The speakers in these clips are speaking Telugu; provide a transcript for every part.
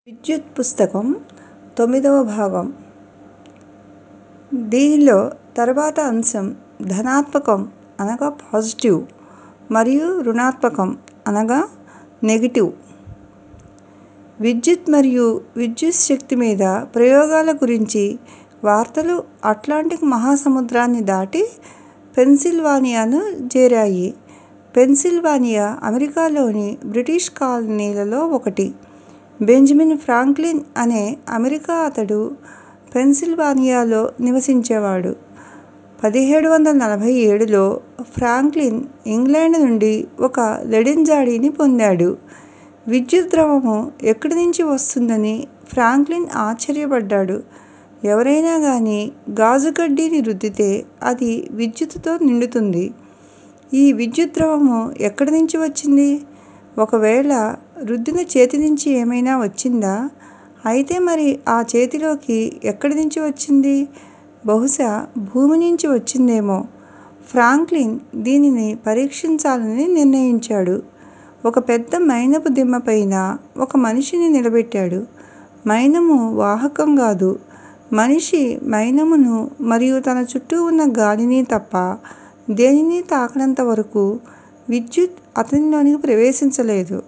విద్యుత్ పుస్తకం తొమ్మిదవ భాగం దీనిలో తరువాత అంశం ధనాత్మకం అనగా పాజిటివ్ మరియు రుణాత్మకం అనగా నెగటివ్ విద్యుత్ మరియు విద్యుత్ శక్తి మీద ప్రయోగాల గురించి వార్తలు అట్లాంటిక్ మహాసముద్రాన్ని దాటి పెన్సిల్వానియాను చేరాయి పెన్సిల్వానియా అమెరికాలోని బ్రిటిష్ కాలనీలలో ఒకటి బెంజమిన్ ఫ్రాంక్లిన్ అనే అమెరికా అతడు పెన్సిల్వానియాలో నివసించేవాడు పదిహేడు వందల నలభై ఏడులో ఫ్రాంక్లిన్ ఇంగ్లాండ్ నుండి ఒక లెడెన్ జాడీని పొందాడు విద్యుత్ ద్రవము ఎక్కడి నుంచి వస్తుందని ఫ్రాంక్లిన్ ఆశ్చర్యపడ్డాడు ఎవరైనా గాని గాజు కడ్డీని రుద్దితే అది విద్యుత్తుతో నిండుతుంది ఈ విద్యుత్ ద్రవము ఎక్కడి నుంచి వచ్చింది ఒకవేళ రుద్దిన చేతి నుంచి ఏమైనా వచ్చిందా అయితే మరి ఆ చేతిలోకి ఎక్కడి నుంచి వచ్చింది బహుశా భూమి నుంచి వచ్చిందేమో ఫ్రాంక్లిన్ దీనిని పరీక్షించాలని నిర్ణయించాడు ఒక పెద్ద మైనపు దిమ్మ పైన ఒక మనిషిని నిలబెట్టాడు మైనము వాహకం గాదు మనిషి మైనమును మరియు తన చుట్టూ ఉన్న గాలిని తప్ప దేనినీ తాకనంత వరకు విద్యుత్ అతనిలోనికి ప్రవేశించలేదు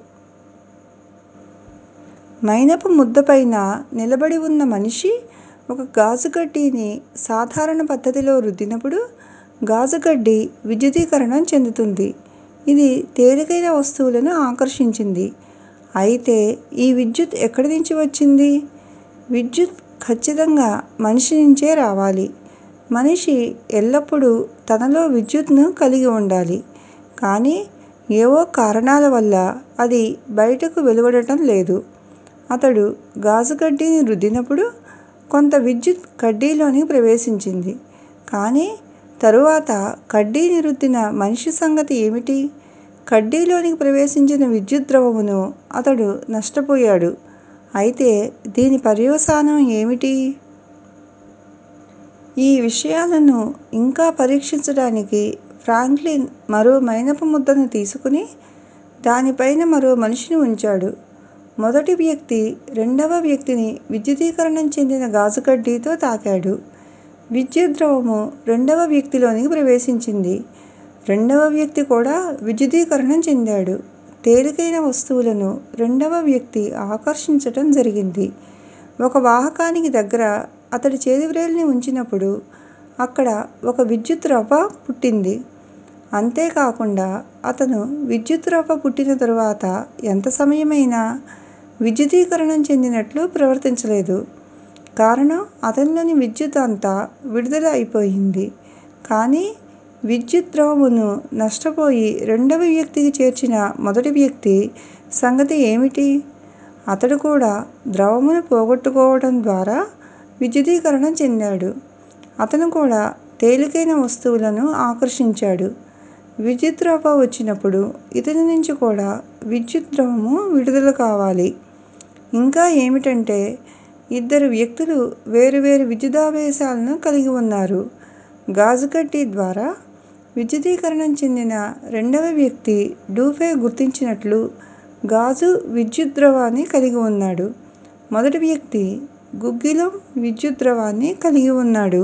మైనపు ముద్ద పైన నిలబడి ఉన్న మనిషి ఒక గాజు కడ్డీని సాధారణ పద్ధతిలో రుద్దినప్పుడు గాజు కడ్డీ విద్యుదీకరణం చెందుతుంది ఇది తేలికైన వస్తువులను ఆకర్షించింది అయితే ఈ విద్యుత్ ఎక్కడి నుంచి వచ్చింది విద్యుత్ ఖచ్చితంగా మనిషి నుంచే రావాలి మనిషి ఎల్లప్పుడూ తనలో విద్యుత్తును కలిగి ఉండాలి కానీ ఏవో కారణాల వల్ల అది బయటకు వెలువడటం లేదు అతడు గాజు కడ్డీని రుద్దినప్పుడు కొంత విద్యుత్ కడ్డీలోనికి ప్రవేశించింది కానీ తరువాత కడ్డీని రుద్దిన మనిషి సంగతి ఏమిటి కడ్డీలోనికి ప్రవేశించిన విద్యుత్ ద్రవమును అతడు నష్టపోయాడు అయితే దీని పర్యవసానం ఏమిటి ఈ విషయాలను ఇంకా పరీక్షించడానికి ఫ్రాంక్లిన్ మరో మైనపు ముద్దను తీసుకుని దానిపైన మరో మనిషిని ఉంచాడు మొదటి వ్యక్తి రెండవ వ్యక్తిని విద్యుదీకరణం చెందిన గాజు కడ్డీతో తాకాడు విద్యుత్ ద్రవము రెండవ వ్యక్తిలోనికి ప్రవేశించింది రెండవ వ్యక్తి కూడా విద్యుదీకరణం చెందాడు తేలికైన వస్తువులను రెండవ వ్యక్తి ఆకర్షించటం జరిగింది ఒక వాహకానికి దగ్గర అతడి చేతివ్రేలిని ఉంచినప్పుడు అక్కడ ఒక విద్యుత్ రవ్వ పుట్టింది అంతేకాకుండా అతను విద్యుత్ రవ్వ పుట్టిన తరువాత ఎంత సమయమైనా విద్యుదీకరణం చెందినట్లు ప్రవర్తించలేదు కారణం అతనిలోని విద్యుత్ అంతా విడుదల అయిపోయింది కానీ విద్యుత్ ద్రవమును నష్టపోయి రెండవ వ్యక్తికి చేర్చిన మొదటి వ్యక్తి సంగతి ఏమిటి అతడు కూడా ద్రవమును పోగొట్టుకోవడం ద్వారా విద్యుదీకరణం చెందాడు అతను కూడా తేలికైన వస్తువులను ఆకర్షించాడు విద్యుత్ రవ్వ వచ్చినప్పుడు ఇతని నుంచి కూడా విద్యుత్ ద్రవము విడుదల కావాలి ఇంకా ఏమిటంటే ఇద్దరు వ్యక్తులు వేరు వేరు విద్యుదావేశాలను కలిగి ఉన్నారు గాజు కడ్డీ ద్వారా విద్యుదీకరణం చెందిన రెండవ వ్యక్తి డూఫే గుర్తించినట్లు గాజు విద్యుత్ ద్రవాన్ని కలిగి ఉన్నాడు మొదటి వ్యక్తి గుగ్గిలం విద్యుత్ ద్రవాన్ని కలిగి ఉన్నాడు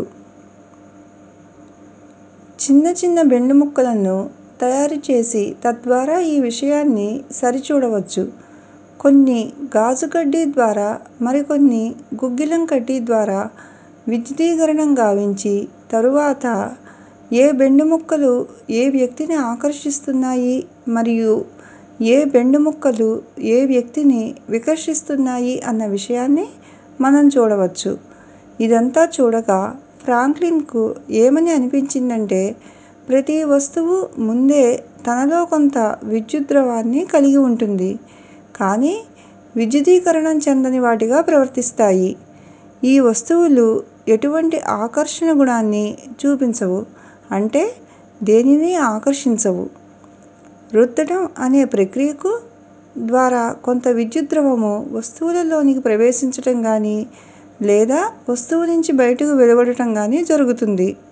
చిన్న చిన్న బెండు ముక్కలను తయారు చేసి తద్వారా ఈ విషయాన్ని సరిచూడవచ్చు కొన్ని గాజు కడ్డీ ద్వారా మరికొన్ని గుగ్గిలం కడ్డీ ద్వారా విద్యుదీకరణం గావించి తరువాత ఏ బెండు ముక్కలు ఏ వ్యక్తిని ఆకర్షిస్తున్నాయి మరియు ఏ బెండు ముక్కలు ఏ వ్యక్తిని వికర్షిస్తున్నాయి అన్న విషయాన్ని మనం చూడవచ్చు ఇదంతా చూడగా ఫ్రాంక్లిన్ కు ఏమని అనిపించిందంటే ప్రతి వస్తువు ముందే తనలో కొంత విద్యుత్ ద్రవాన్ని కలిగి ఉంటుంది కానీ విద్యుదీకరణం చెందని వాటిగా ప్రవర్తిస్తాయి ఈ వస్తువులు ఎటువంటి ఆకర్షణ గుణాన్ని చూపించవు అంటే దేనినీ ఆకర్షించవు రుద్దటం అనే ప్రక్రియకు ద్వారా కొంత విద్యుత్ ద్రవము వస్తువులలోనికి ప్రవేశించటం గాని లేదా వస్తువు నుంచి బయటకు వెలువడటం గాని జరుగుతుంది